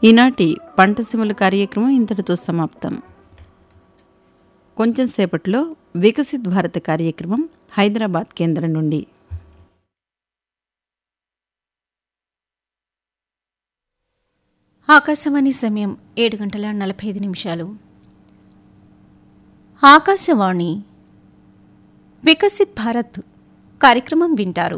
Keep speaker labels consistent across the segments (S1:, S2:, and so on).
S1: ఈనాటి పంటసీమల కార్యక్రమం ఇంతటితో సమాప్తం కొంచెం సేపట్లో వికసిత్ భారత్ కార్యక్రమం హైదరాబాద్ కేంద్రం నుండి
S2: ఆకాశవాణి సమయం ఏడు గంటల నలభై ఐదు నిమిషాలు ఆకాశవాణి వికసిత్ భారత్ కార్యక్రమం వింటారు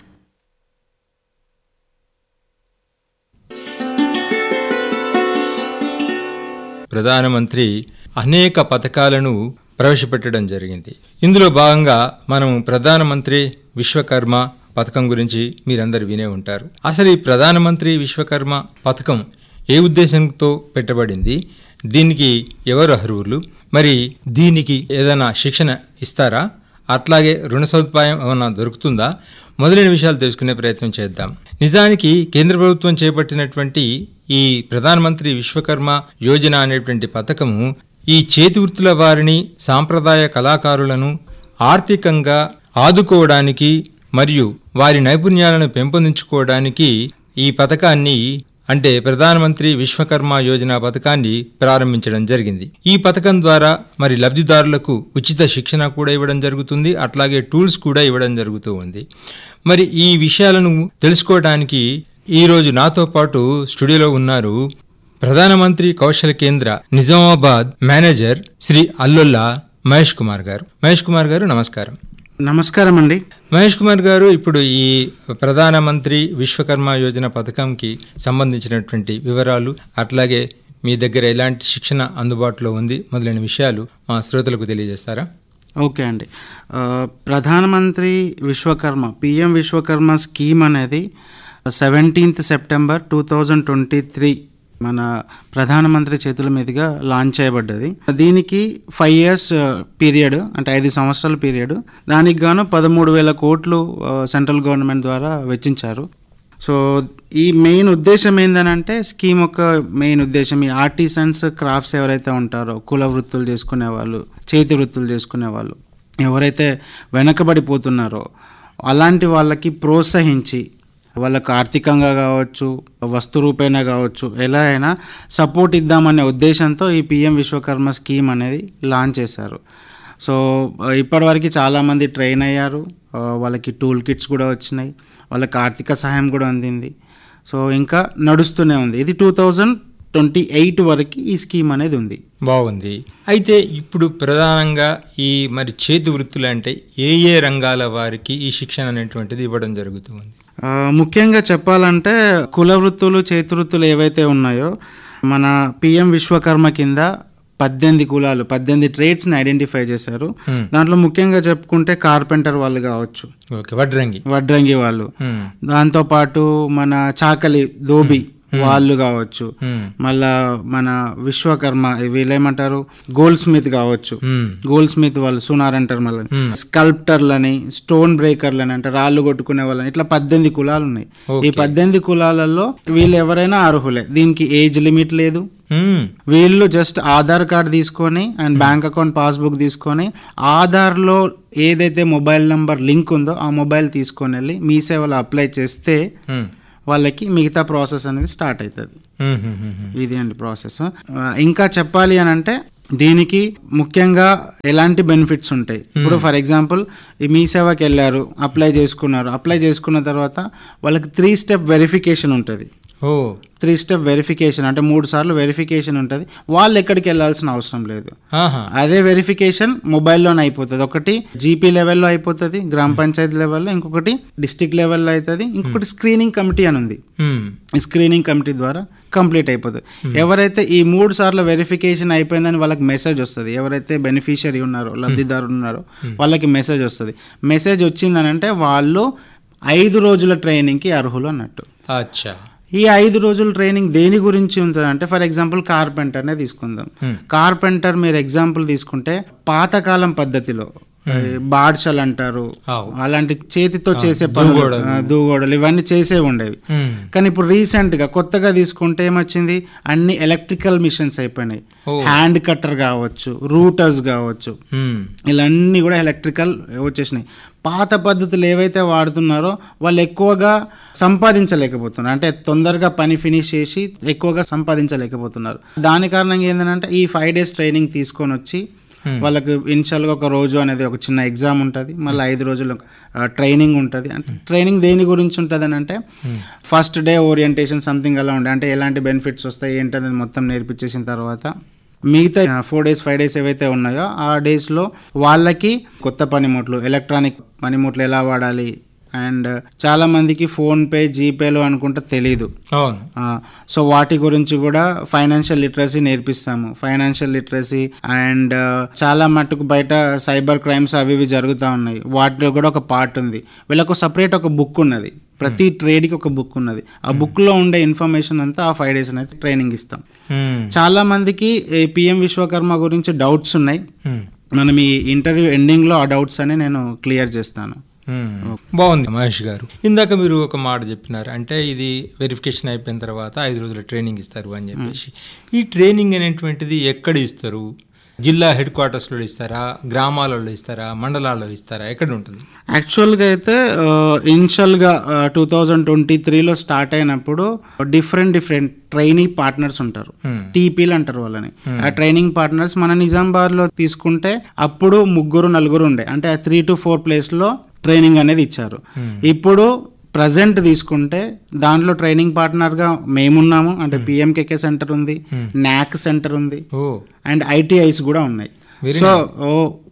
S3: ప్రధానమంత్రి అనేక పథకాలను ప్రవేశపెట్టడం జరిగింది ఇందులో భాగంగా మనం ప్రధానమంత్రి విశ్వకర్మ పథకం గురించి మీరందరూ వినే ఉంటారు అసలు ఈ ప్రధానమంత్రి విశ్వకర్మ పథకం ఏ ఉద్దేశంతో పెట్టబడింది దీనికి ఎవరు అర్హులు మరి దీనికి ఏదైనా శిక్షణ ఇస్తారా అట్లాగే రుణ సదుపాయం ఏమైనా దొరుకుతుందా మొదలైన విషయాలు తెలుసుకునే ప్రయత్నం చేద్దాం నిజానికి కేంద్ర ప్రభుత్వం చేపట్టినటువంటి ఈ ప్రధానమంత్రి విశ్వకర్మ యోజన అనేటువంటి పథకము ఈ చేతి వృత్తుల వారిని సాంప్రదాయ కళాకారులను ఆర్థికంగా ఆదుకోవడానికి మరియు వారి నైపుణ్యాలను పెంపొందించుకోవడానికి ఈ పథకాన్ని అంటే ప్రధానమంత్రి విశ్వకర్మ యోజన పథకాన్ని ప్రారంభించడం జరిగింది ఈ పథకం ద్వారా మరి లబ్ధిదారులకు ఉచిత శిక్షణ కూడా ఇవ్వడం జరుగుతుంది అట్లాగే టూల్స్ కూడా ఇవ్వడం జరుగుతూ ఉంది మరి ఈ విషయాలను తెలుసుకోవడానికి ఈ రోజు నాతో పాటు స్టూడియోలో ఉన్నారు ప్రధానమంత్రి కౌశల కేంద్ర నిజామాబాద్ మేనేజర్ శ్రీ అల్లుల్లా మహేష్ కుమార్ గారు మహేష్ కుమార్ గారు నమస్కారం
S4: నమస్కారం అండి
S3: మహేష్ కుమార్ గారు ఇప్పుడు ఈ ప్రధానమంత్రి విశ్వకర్మ యోజన పథకంకి సంబంధించినటువంటి వివరాలు అట్లాగే మీ దగ్గర ఎలాంటి శిక్షణ అందుబాటులో ఉంది మొదలైన విషయాలు మా శ్రోతలకు తెలియజేస్తారా
S4: ఓకే అండి ఆ, ప్రధానమంత్రి విశ్వకర్మ పిఎం విశ్వకర్మ స్కీమ్ అనేది seventeenth September two thousand twenty three మన ప్రధానమంత్రి చేతుల మీదుగా లాంచ్ చేయబడ్డది దీనికి ఫైవ్ ఇయర్స్ పీరియడ్ అంటే ఐదు సంవత్సరాల పీరియడ్ దానికి గాను పదమూడు వేల కోట్లు ఆ, సెంట్రల్ గవర్నమెంట్ ద్వారా వెచ్చించారు సో ఈ మెయిన్ ఉద్దేశం ఏంటంటే స్కీమ్ యొక్క మెయిన్ ఉద్దేశం ఈ ఆర్టిసన్స్ క్రాఫ్ట్స్ ఎవరైతే ఉంటారో కుల వృత్తులు చేసుకునే వాళ్ళు చేతి వృత్తులు చేసుకునే వాళ్ళు ఎవరైతే వెనకబడిపోతున్నారో అలాంటి వాళ్ళకి ప్రోత్సహించి వాళ్ళకు ఆర్థికంగా కావచ్చు వస్తు రూపేణా కావచ్చు ఎలా అయినా సపోర్ట్ ఇద్దామనే ఉద్దేశంతో ఈ పిఎం విశ్వకర్మ స్కీమ్ అనేది లాంచ్ చేశారు సో ఇప్పటివరకు చాలామంది ట్రైన్ అయ్యారు ఆ, వాళ్ళకి టూల్ కిట్స్ కూడా వచ్చినాయి వాళ్ళకి ఆర్థిక సహాయం కూడా అందింది సో ఇంకా నడుస్తూనే ఉంది ఇది టూ థౌజండ్ ట్వంటీ ఎయిట్ వరకు ఈ స్కీమ్ అనేది ఉంది
S3: బాగుంది అయితే ఇప్పుడు ప్రధానంగా ఈ మరి చేతి వృత్తులు అంటే ఏ ఏ రంగాల వారికి ఈ శిక్షణ అనేటువంటిది ఇవ్వడం జరుగుతుంది
S4: ఆ, ముఖ్యంగా చెప్పాలంటే కుల వృత్తులు చేతి వృత్తులు ఏవైతే ఉన్నాయో మన పిఎం విశ్వకర్మ కింద పద్దెనిమిది కులాలు పద్దెనిమిది ట్రేడ్స్ని ఐడెంటిఫై చేశారు
S3: Hmm.
S4: దాంట్లో ముఖ్యంగా చెప్పుకుంటే కార్పెంటర్ వాళ్ళు కావచ్చు
S3: ఓకే వడ్రంగి
S4: వడ్రంగి వాళ్ళు
S3: హ్మ్.
S4: దాంతో పాటు మన చాకలి దోబి వాళ్ళు కావచ్చు
S3: హ్మ్.
S4: మళ్ళా మన విశ్వకర్మ వీళ్ళేమంటారు గోల్డ్ స్మిత్ కావచ్చు
S3: హ్మ్.
S4: గోల్డ్ స్మిత్ వాళ్ళు సునార్ అంటారు మళ్ళీ
S3: Hmm.
S4: స్కల్ప్టర్లని స్టోన్ బ్రేకర్లని అంటే రాళ్ళు కొట్టుకునే వాళ్ళని ఇట్లా పద్దెనిమిది కులాలు ఉన్నాయి
S3: Okay.
S4: ఈ పద్దెనిమిది కులాలలో వీళ్ళు ఎవరైనా అర్హులే దీనికి ఏజ్ లిమిట్ లేదు
S3: హ్మ్.
S4: వీళ్ళు జస్ట్ ఆధార్ కార్డ్ తీసుకొని అండ్ బ్యాంక్ అకౌంట్ పాస్బుక్ తీసుకొని ఆధార్లో ఏదైతే మొబైల్ నంబర్ లింక్ ఉందో ఆ మొబైల్ తీసుకొని వెళ్ళి మీ సేవలో అప్లై చేస్తే
S3: హ్మ్.
S4: వాళ్ళకి మిగతా ప్రాసెస్ అనేది స్టార్ట్ అవుతుంది
S3: హ్మ్. హ్మ్. హ్మ్. హ్మ్.
S4: ఇది అండి ప్రాసెస్ ఇంకా చెప్పాలి అని అంటే దీనికి ముఖ్యంగా ఎలాంటి బెనిఫిట్స్ ఉంటాయి ఇప్పుడు ఫర్ ఎగ్జాంపుల్ ఈ మీ సేవకి వెళ్ళారు అప్లై చేసుకున్నారు అప్లై చేసుకున్న తర్వాత వాళ్ళకి త్రీ స్టెప్ వెరిఫికేషన్ ఉంటుంది
S3: ఓ
S4: త్రీ స్టెప్ వెరిఫికేషన్ అంటే మూడు సార్లు వెరిఫికేషన్ ఉంటుంది వాళ్ళు ఎక్కడికి వెళ్ళాల్సిన అవసరం లేదు
S3: ఆహా
S4: అదే వెరిఫికేషన్ మొబైల్లోనే అయిపోతుంది ఒకటి జీపీ లెవెల్లో అయిపోతుంది గ్రామ పంచాయతీ లెవెల్లో ఇంకొకటి డిస్టిక్ లెవెల్లో అవుతుంది ఇంకొకటి స్క్రీనింగ్ కమిటీ అని ఉంది
S3: హ్మ్.
S4: ఈ స్క్రీనింగ్ కమిటీ ద్వారా కంప్లీట్ అయిపోతుంది ఎవరైతే ఈ మూడు సార్లు వెరిఫికేషన్ అయిపోయిందని వాళ్ళకి మెసేజ్ వస్తుంది ఎవరైతే బెనిఫిషియరీ ఉన్నారో లబ్ధిదారు ఉన్నారో వాళ్ళకి మెసేజ్ వస్తుంది మెసేజ్ వచ్చిందని అంటే వాళ్ళు ఐదు రోజుల ట్రైనింగ్కి అర్హులు అన్నట్టు
S3: అచ్చా
S4: ఈ ఐదు రోజుల ట్రైనింగ్ దేని గురించి ఉంటుందంటే ఫర్ ఎగ్జాంపుల్ కార్పెంటర్నే తీసుకుందాం
S3: Hmm.
S4: కార్పెంటర్ మీరు ఎగ్జాంపుల్ తీసుకుంటే పాతకాలం పద్ధతిలో బాడ్షలు అంటారు
S3: ఆవు.
S4: అలాంటి చేతితో చేసే పనులు ఆ, దూగోడలు ఇవన్నీ చేసే ఉండేవి
S3: హ్మ్.
S4: కానీ ఇప్పుడు రీసెంట్ గా కొత్తగా తీసుకుంటే ఏమొచ్చింది అన్ని ఎలక్ట్రికల్ మిషన్స్ అయిపోయినాయి
S3: ఓ.
S4: హ్యాండ్ కట్టర్ కావచ్చు రూటర్స్ కావచ్చు
S3: హ్మ్.
S4: ఇలా అన్ని కూడా ఎలక్ట్రికల్ వచ్చేసినాయి పాత పద్ధతులు ఏవైతే వాడుతున్నారో వాళ్ళు ఎక్కువగా సంపాదించలేకపోతున్నారు అంటే తొందరగా పని ఫినిష్ చేసి ఎక్కువగా సంపాదించలేకపోతున్నారు దాని కారణంగా ఏంటంటే ఈ ఫైవ్ డేస్ ట్రైనింగ్ తీసుకొని వచ్చి వాళ్ళకి ఇనిషియల్గా ఒక రోజు అనేది ఒక చిన్న ఎగ్జామ్ ఉంటుంది మళ్ళీ ఐదు రోజులు ట్రైనింగ్ ఉంటుంది అంటే ట్రైనింగ్ దేని గురించి ఉంటుంది అని అంటే ఫస్ట్ డే ఓరియంటేషన్ సంథింగ్ అలా ఉండే అంటే ఎలాంటి బెనిఫిట్స్ వస్తాయి ఏంటనేది మొత్తం నేర్పించేసిన తర్వాత మిగతా ఫోర్ డేస్ ఫైవ్ డేస్ ఏవైతే ఉన్నాయో ఆ డేస్లో వాళ్ళకి కొత్త పనిముట్లు ఎలక్ట్రానిక్ పనిముట్లు ఎలా వాడాలి అండ్ చాలా మందికి ఫోన్పే జీపేలు అనుకుంటే తెలీదు
S3: అవును
S4: ఆ, సో వాటి గురించి కూడా ఫైనాన్షియల్ లిటరసీ నేర్పిస్తాము ఫైనాన్షియల్ లిటరసీ అండ్ చాలా మట్టుకు బయట సైబర్ క్రైమ్స్ అవి ఇవి జరుగుతూ ఉన్నాయి వాటిలో కూడా ఒక పార్ట్ ఉంది వీళ్ళకు సపరేట్ ఒక బుక్ ఉన్నది ప్రతి ట్రేడ్కి ఒక బుక్ ఉన్నది ఆ బుక్లో ఉండే ఇన్ఫర్మేషన్ అంతా ఆ ఫైవ్ డేస్ అనేది ట్రైనింగ్ ఇస్తాం
S3: మ్మ్.
S4: చాలా మందికి పిఎం విశ్వకర్మ గురించి డౌట్స్ ఉన్నాయి
S3: మ్మ్.
S4: మనం ఈ ఇంటర్వ్యూ ఎండింగ్లో ఆ డౌట్స్ అని నేను క్లియర్ చేస్తాను
S3: మ్మ్. బాగుంది మహేష్ గారు ఇందాక మీరు ఒక మాట చెప్పినారు అంటే ఇది వెరిఫికేషన్ అయిపోయిన తర్వాత ఐదు రోజుల ట్రైనింగ్ ఇస్తారు అని చెప్పేసి ఈ ట్రైనింగ్ అనేటువంటిది ఎక్కడ ఇస్తారు జిల్లా హెడ్ క్వార్టర్స్లో ఇస్తారా గ్రామాలలో ఇస్తారా మండలాల్లో ఇస్తారా ఎక్కడ ఉంటుంది
S4: యాక్చువల్గా అయితే ఇనిషియల్గా టూ థౌజండ్ ట్వంటీ త్రీలో స్టార్ట్ అయినప్పుడు డిఫరెంట్ డిఫరెంట్ ట్రైనింగ్ పార్ట్నర్స్ ఉంటారు
S3: Hmm.
S4: టీపీలు అంటారు వాళ్ళని ఆ ట్రైనింగ్ పార్ట్నర్స్ మన నిజామాబాద్ లో తీసుకుంటే అప్పుడు ముగ్గురు నలుగురు ఉండే అంటే ఆ త్రీ టు ఫోర్ ప్లేస్ లో ట్రైనింగ్ అనేది ఇచ్చారు ఇప్పుడు ప్రజెంట్ తీసుకుంటే దాంట్లో ట్రైనింగ్ పార్ట్నర్ గా మేమున్నాము అంటే పిఎంకేకే సెంటర్ ఉంది నాక్ సెంటర్ ఉంది
S3: ఓ
S4: అండ్ ఐటీఐస్ కూడా ఉన్నాయి
S3: Very
S4: సో ఓ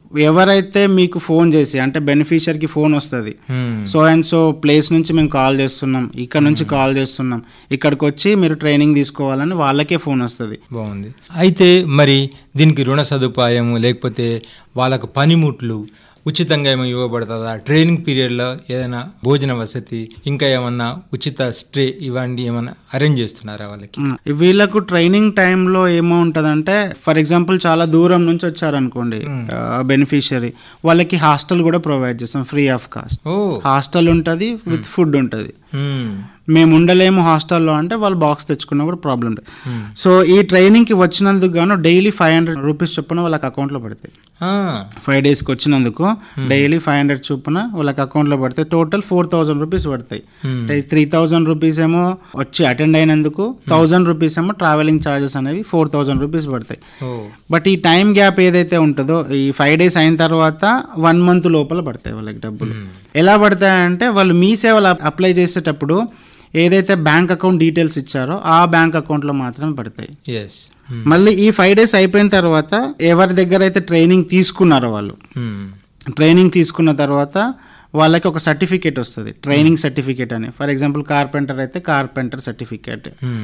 S4: ఎవరైతే మీకు ఫోన్ చేసి అంటే బెనిఫిషియర్కి ఫోన్ వస్తుంది
S3: hmm.
S4: So and so place నుంచి మేము కాల్ చేస్తున్నాం ఇక్కడ నుంచి కాల్ చేస్తున్నాం ఇక్కడికి వచ్చి మీరు ట్రైనింగ్ తీసుకోవాలని వాళ్ళకే ఫోన్ వస్తుంది
S3: బాగుంది అయితే మరి దీనికి రుణ సదుపాయం లేకపోతే వాళ్ళకు పనిముట్లు ఉచితంగా ఏమో ఇవ్వబడుతుందా ట్రైనింగ్ పీరియడ్లో ఏదైనా భోజన వసతి ఇంకా ఏమన్నా ఉచిత స్టే ఇవన్నీ ఏమన్నా అరేంజ్ చేస్తున్నారా వాళ్ళకి
S4: మ్, వీళ్ళకు ట్రైనింగ్ టైంలో ఏమో ఉంటుందంటే ఫర్ ఎగ్జాంపుల్ చాలా దూరం నుంచి వచ్చారనుకోండి బెనిఫిషియరీ వాళ్ళకి హాస్టల్ కూడా ప్రొవైడ్ చేస్తాం ఫ్రీ ఆఫ్ కాస్ట్
S3: ఓ
S4: హాస్టల్ ఉంటుంది విత్ ఫుడ్ ఉంటుంది
S3: మ్మ్.
S4: మేము ఉండలేము హాస్టల్లో అంటే వాళ్ళు బాక్స్ తెచ్చుకున్నా కూడా ప్రాబ్లం లేదు సో ఈ ట్రైనింగ్కి వచ్చినందుకు గాను డైలీ ఫైవ్ హండ్రెడ్ రూపీస్ చొప్పున వాళ్ళకి అకౌంట్లో పడతాయి
S3: ఆ,
S4: ఫైవ్ డేస్కి వచ్చినందుకు డైలీ ఫైవ్ హండ్రెడ్ చొప్పున వాళ్ళకి అకౌంట్లో పడతాయి టోటల్ ఫోర్ థౌజండ్ రూపీస్ పడతాయి అంటే త్రీ థౌజండ్ రూపీస్ ఏమో వచ్చి అటెండ్ అయినందుకు థౌజండ్ రూపీస్ ఏమో ట్రావెలింగ్ ఛార్జెస్ అనేవి ఫోర్ థౌజండ్ రూపీస్ పడతాయి
S3: ఓ
S4: బట్ ఈ టైం గ్యాప్ ఏదైతే ఉంటుందో ఈ ఫైవ్ డేస్ అయిన తర్వాత వన్ మంత్ లోపల పడతాయి వాళ్ళకి డబ్బులు ఎలా పడతాయంటే వాళ్ళు మీ సేవలు అప్- అప్లై చేసేటప్పుడు ఏదైతే బ్యాంక్ అకౌంట్ డీటెయిల్స్ ఇచ్చారో ఆ బ్యాంక్ అకౌంట్లో మాత్రమే పడతాయి
S3: ఎస్
S4: మళ్ళీ ఈ ఫైవ్ డేస్ అయిపోయిన తర్వాత ఎవరి దగ్గర అయితే ట్రైనింగ్ తీసుకున్నారో వాళ్ళు ట్రైనింగ్ తీసుకున్న తర్వాత వాళ్ళకి ఒక సర్టిఫికేట్ వస్తుంది ట్రైనింగ్ సర్టిఫికేట్ అని ఫర్ ఎగ్జాంపుల్ కార్పెంటర్ అయితే కార్పెంటర్ సర్టిఫికేట్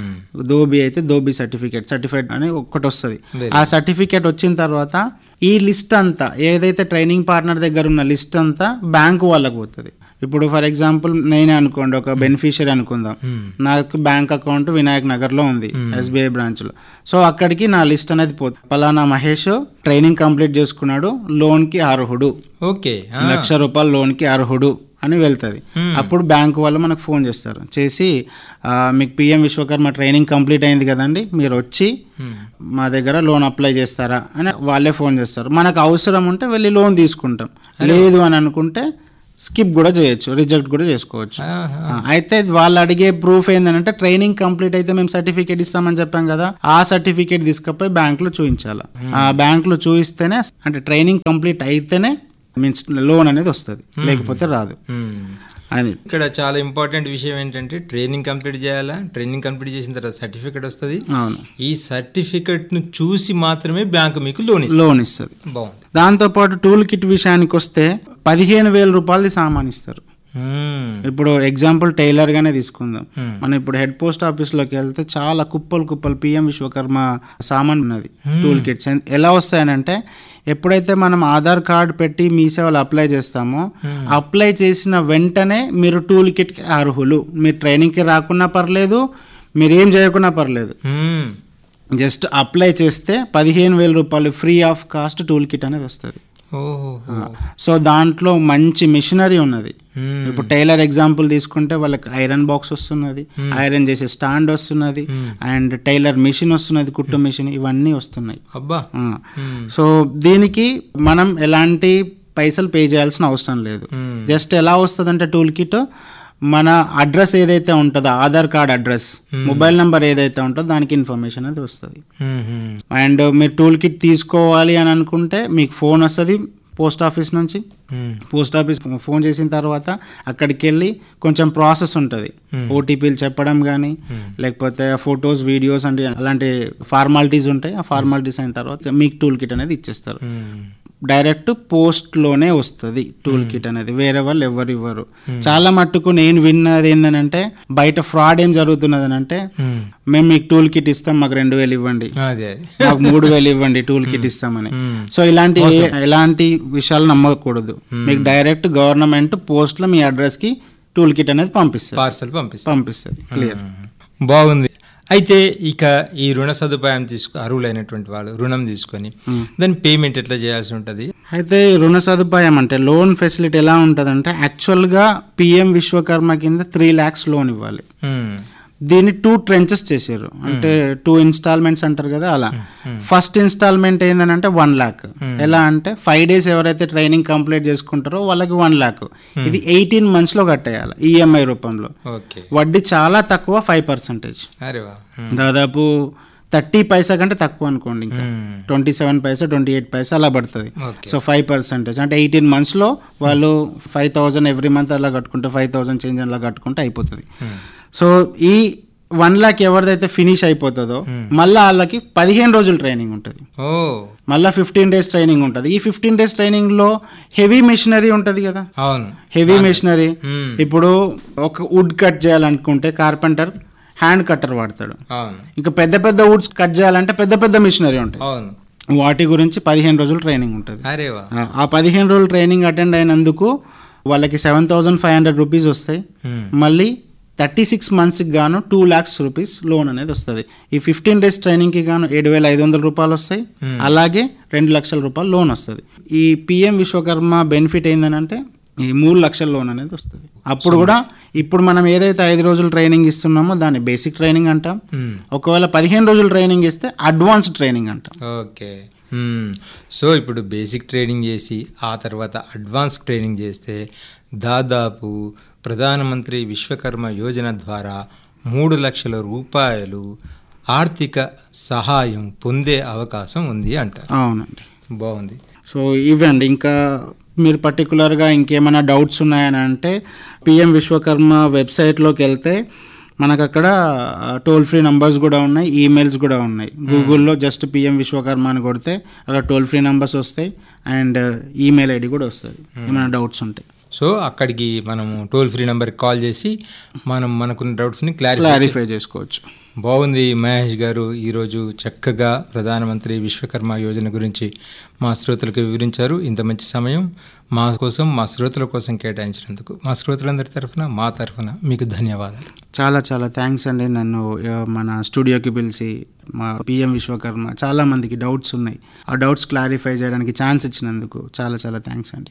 S4: దోబీ అయితే దోబీ సర్టిఫికేట్ సర్టిఫైడ్ అని ఒకటి వస్తుంది
S3: Very
S4: ఆ సర్టిఫికేట్ వచ్చిన తర్వాత ఈ లిస్ట్ అంతా ఏదైతే ట్రైనింగ్ పార్ట్నర్ దగ్గర ఉన్న లిస్ట్ అంతా బ్యాంకు వాళ్ళకు పోతుంది ఇప్పుడు ఫర్ ఎగ్జాంపుల్ నేనే అనుకోండి ఒక బెనిఫిషియరీ అనుకుందాం నాకు బ్యాంక్ అకౌంట్ వినాయక్ నగర్ లో ఉంది ఎస్బీఐ బ్రాంచ్ లో సో అక్కడికి నా లిస్ట్ అనేది పోతుంది పలానా మహేష్ ట్రైనింగ్ కంప్లీట్ చేసుకున్నాడు లోన్ కి అర్హుడు
S3: ఓకే
S4: లక్ష రూపాయల లోన్ కి అర్హుడు అని వెళ్తుంది అప్పుడు బ్యాంక్ వాళ్ళు మనకు ఫోన్ చేస్తారు చేసి ఆ, మీకు పిఎం విశ్వకర్మ ట్రైనింగ్ కంప్లీట్ అయింది కదండి మీరు వచ్చి మా దగ్గర లోన్ అప్లై చేస్తారా అని వాళ్ళే ఫోన్ చేస్తారు మనకు అవసరం ఉంటే వెళ్ళి లోన్ తీసుకుంటాం లేదు అని అనుకుంటే స్కిప్ కూడా చేయొచ్చు రిజెక్ట్ కూడా చేసుకోవచ్చు ఆ, అయితే వాళ్ళు అడిగే ప్రూఫ్ ఏంటంటే ట్రైనింగ్ కంప్లీట్ అయితే మేము సర్టిఫికేట్ ఇస్తామని చెప్పాం కదా ఆ సర్టిఫికేట్ తీసుకపోయి బ్యాంక్ లో చూపించాలి ఆ బ్యాంక్ లో చూపిస్తేనే అంటే ట్రైనింగ్ కంప్లీట్ అయితేనే మీన్స్ లోన్ అనేది వస్తుంది లేకపోతే రాదు అది
S3: ఇక్కడ చాలా ఇంపార్టెంట్ విషయం ఏంటంటే ట్రైనింగ్ కంప్లీట్ చేయాలా ట్రైనింగ్ కంప్లీట్ చేసిన తర్వాత సర్టిఫికేట్ వస్తుంది
S4: అవును
S3: ఈ సర్టిఫికెట్ ను చూసి మాత్రమే బ్యాంకు మీకు లోన్ ఇస్తుంది
S4: లోన్ ఇస్తుంది
S3: బాగుంది
S4: దాంతోపాటు టూల్ కిట్ విషయానికి వస్తే పదిహేను వేల రూపాయలది సామాన్ ఇస్తారు
S3: మ్మ్.
S4: ఇప్పుడు ఎగ్జాంపుల్ టైలర్ గానే తీసుకుందాం
S3: Hmm.
S4: మనం ఇప్పుడు హెడ్ పోస్ట్ ఆఫీస్ లోకి వెళ్తే చాలా కుప్పలు కుప్పలు పిఎం విశ్వకర్మ సామాన్ ఉన్నది టూల్ కిట్స్ ఎలా వస్తాయనంటే ఎప్పుడైతే మనం ఆధార్ కార్డ్ పెట్టి మీ సేవలు అప్లై చేస్తామో అప్లై చేసిన వెంటనే మీరు టూల్ కిట్ కి అర్హులు మీరు ట్రైనింగ్ కి రాకున్నా పర్లేదు మీరు ఏం చేయకున్నా పర్లేదు
S3: మ్మ్.
S4: జస్ట్ అప్లై చేస్తే పదిహేను వేల రూపాయలు free of cost tool kit అనేది వస్తుంది
S3: ఓహో
S4: సో దాంట్లో మంచి మిషనరీ ఉన్నది
S3: మ్మ్.
S4: ఇప్పుడు టైలర్ ఎగ్జాంపుల్ తీసుకుంటే వాళ్ళకి ఐరన్ బాక్స్ వస్తున్నది ఐరన్ చేసే స్టాండ్ వస్తున్నది అండ్ టైలర్ మిషన్ వస్తున్నది కుట్టు మిషన్ ఇవన్నీ వస్తున్నాయి
S3: అబ్బా
S4: ఆ. సో దీనికి మనం ఎలాంటి పైసలు పే చేయాల్సిన అవసరం లేదు
S3: మ్మ్.
S4: జస్ట్ ఎలా వస్తుందంటే టూల్ కిట్ మన అడ్రస్ ఏదైతే ఉంటుందో Aadhaar card address mobile number ఏదైతే ఉంటుందో దానికి ఇన్ఫర్మేషన్ అనేది వస్తుంది
S3: మ్మ్, మ్మ్.
S4: అండ్ మీరు టూల్ కిట్ తీసుకోవాలి అని అనుకుంటే మీకు ఫోన్ వస్తుంది పోస్ట్ ఆఫీస్ నుంచి
S3: మ్మ్.
S4: పోస్ట్ ఆఫీస్ ఫోన్ చేసిన తర్వాత అక్కడికి వెళ్ళి కొంచెం ప్రాసెస్ ఉంటుంది ఓటీపీలు చెప్పడం కానీ లేకపోతే ఫొటోస్ వీడియోస్ అంటే అలాంటి ఫార్మాలిటీస్ ఉంటాయి ఆ ఫార్మాలిటీస్ అయిన తర్వాత మీకు టూల్ కిట్ అనేది ఇచ్చేస్తారు
S3: మ్మ్.
S4: డైరెక్ట్ పోస్ట్లోనే వస్తుంది టూల్ కిట్ అనేది వేరే వాళ్ళు ఎవరు ఇవ్వరు చాలా మట్టుకు నేను విన్నది ఏంటంటే బయట ఫ్రాడ్ ఏం జరుగుతున్నది అంటే
S3: మ్మ్.
S4: మేము మీకు టూల్ కిట్ ఇస్తాం మాకు రెండు వేలు ఇవ్వండి
S3: అదే అదే
S4: మాకు మూడు వేలు ఇవ్వండి టూల్ కిట్ ఇస్తామని
S3: మ్మ్.
S4: సో ఇలాంటి ఎలాంటి విషయాలు నమ్మకూడదు మీకు డైరెక్ట్ గవర్నమెంట్ పోస్ట్ లో మీ అడ్రస్ కి టూల్ కిట్ అనేది పంపిస్తుంది
S3: పార్సల్ పంపిస్తాం
S4: పంపిస్తుంది క్లియర్
S3: బాగుంది అయితే ఇక ఈ రుణ సదుపాయం తీసుకు అర్హులైనటువంటి వాళ్ళు రుణం తీసుకొని దాని పేమెంట్ ఎట్లా చేయాల్సి ఉంటుంది
S4: అయితే ఈ రుణ సదుపాయం అంటే లోన్ ఫెసిలిటీ ఎలా ఉంటుందంటే యాక్చువల్గా పిఎం విశ్వకర్మ కింద త్రీ ల్యాక్స్ లోన్ ఇవ్వాలి దీన్ని టూ ట్రెంచెస్ చేశారు అంటే టూ ఇన్స్టాల్మెంట్స్ అంటారు కదా అలా ఫస్ట్ ఇన్స్టాల్మెంట్ ఏంటంటే వన్ ల్యాక్ ఎలా అంటే ఫైవ్ డేస్ ఎవరైతే ట్రైనింగ్ కంప్లీట్ చేసుకుంటారో వాళ్ళకి వన్ ల్యాక్ ఇది ఎయిటీన్ మంత్స్ లో కట్టేయాలి ఈఎంఐ రూపంలో
S3: ఓకే
S4: వడ్డీ చాలా తక్కువ ఫైవ్ పర్సెంటేజ్
S3: అరే వా
S4: దాదాపు థర్టీ పైసా కంటే తక్కువ అనుకోండి ఇంకా twenty seven paisa twenty eight paisa అలా పడుతుంది
S3: ఓకే
S4: సో ఫైవ్ పర్సెంటేజ్ అంటే ఎయిటీన్ మంత్స్లో వాళ్ళు ఫైవ్ థౌజండ్ ఎవ్రీ మంత్ అలా కట్టుకుంటే ఫైవ్ థౌజండ్ చేంజ్ అలా కట్టుకుంటే అయిపోతుంది సో ఈ వన్ లాక్ ఎవరిదైతే ఫినిష్ అయిపోతుందో మళ్ళీ వాళ్ళకి పదిహేను రోజులు ట్రైనింగ్ ఉంటుంది
S3: ఓ
S4: మళ్ళీ ఫిఫ్టీన్ డేస్ ట్రైనింగ్ ఉంటుంది ఈ ఫిఫ్టీన్ డేస్ ట్రైనింగ్లో హెవీ మెషినరీ ఉంటుంది కదా
S3: అవును
S4: హెవీ మెషినరీ
S3: మ్మ్.
S4: ఇప్పుడు ఒక వుడ్ కట్ చేయాలనుకుంటే కార్పెంటర్ హ్యాండ్ కట్టర్ వాడతాడు
S3: అవును
S4: ఇంకా పెద్ద పెద్ద వుడ్స్ కట్ చేయాలంటే పెద్ద పెద్ద మిషనరీ ఉంటాయి
S3: అవును
S4: వాటి గురించి పదిహేను రోజులు ట్రైనింగ్ ఉంటుంది
S3: అరే వా
S4: ఆ- ఆ పదిహేను రోజులు ట్రైనింగ్ అటెండ్ అయినందుకు వాళ్ళకి seven thousand five hundred rupees వస్తాయి
S3: మ్మ్.
S4: మళ్ళీ థర్టీ సిక్స్ మంత్స్కి గాను టూ ల్యాక్స్ రూపీస్ లోన్ అనేది వస్తుంది ఈ ఫిఫ్టీన్ డేస్ ట్రైనింగ్కి గాను ఏడు వేల ఐదు వందల రూపాయలు వస్తాయి అలాగే రెండు లక్షల రూపాయలు లోన్ వస్తుంది ఈ పిఎం విశ్వకర్మ బెనిఫిట్ ఏంటంటే ఈ మూడు లక్షల లోన్ అనేది వస్తుంది అప్పుడు కూడా ఇప్పుడు మనం ఏదైతే ఐదు రోజులు ట్రైనింగ్ ఇస్తున్నామో దాన్ని బేసిక్ ట్రైనింగ్ అంటాం
S3: మ్మ్.
S4: ఒకవేళ పదిహేను రోజులు ట్రైనింగ్ ఇస్తే అడ్వాన్స్ ట్రైనింగ్ అంటాం
S3: ఓకే మ్మ్. సో ఇప్పుడు బేసిక్ ట్రైనింగ్ చేసి ఆ తర్వాత అడ్వాన్స్ ట్రైనింగ్ చేస్తే దాదాపు ప్రధానమంత్రి విశ్వకర్మ యోజన ద్వారా మూడు లక్షల రూపాయలు ఆర్థిక సహాయం పొందే అవకాశం ఉంది అంటారు
S4: అవునండి
S3: బాగుంది
S4: సో ఇవండి ఇంకా మీరు పర్టికులర్గా ఇంకేమైనా డౌట్స్ ఉన్నాయని అంటే పిఎం విశ్వకర్మ వెబ్సైట్లోకి వెళ్తే మనకు అక్కడ టోల్ ఫ్రీ నంబర్స్ కూడా ఉన్నాయి ఈమెయిల్స్ కూడా ఉన్నాయి గూగుల్లో జస్ట్ పిఎం విశ్వకర్మ అని కొడితే అక్కడ టోల్ ఫ్రీ నంబర్స్ వస్తాయి అండ్ ఈమెయిల్ ఐడి కూడా వస్తుంది ఏమైనా డౌట్స్ ఉంటాయి
S3: సో అక్కడికి మనము టోల్ ఫ్రీ నెంబర్కి కాల్ చేసి మనం మనకున్న డౌట్స్ని క్లారిఫై
S4: క్లారిఫై చేసుకోవచ్చు
S3: బాగుంది మహేష్ గారు ఈరోజు చక్కగా ప్రధానమంత్రి విశ్వకర్మ యోజన గురించి మా శ్రోతలకు వివరించారు ఇంత మంచి సమయం మా కోసం మా శ్రోతల కోసం కేటాయించినందుకు మా శ్రోతలందరి తరఫున మా తరఫున మీకు ధన్యవాదాలు
S4: చాలా చాలా థ్యాంక్స్ అండి నన్ను ఆ, మన స్టూడియోకి పిలిచి మా పిఎం విశ్వకర్మ చాలా మందికి డౌట్స్ ఉన్నాయి ఆ డౌట్స్ క్లారిఫై చేయడానికి ఛాన్స్ ఇచ్చినందుకు చాలా చాలా థ్యాంక్స్ అండి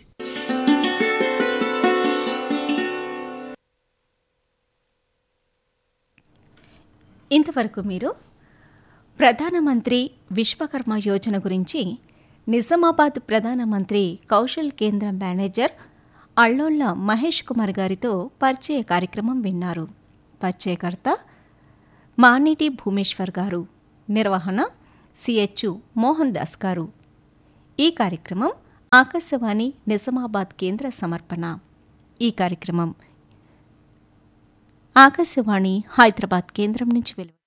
S2: ఇంతవరకు మీరు ప్రధానమంత్రి విశ్వకర్మ యోజన గురించి నిజామాబాద్ ప్రధానమంత్రి కౌశల్ కేంద్ర మేనేజర్ అల్లోళ్ళ మహేష్ కుమార్ గారితో పరిచయ కార్యక్రమం విన్నారు పరిచయకర్త మానిటి భూమేశ్వర్ గారు నిర్వహణ సిహెచ్ మోహన్ దాస్ గారు ఈ కార్యక్రమం ఆకాశవాణి నిజామాబాద్ కేంద్ర సమర్పణ ఈ కార్యక్రమం ఆకాశవాణి హైదరాబాద్ కేంద్రం నుంచి వెలువడింది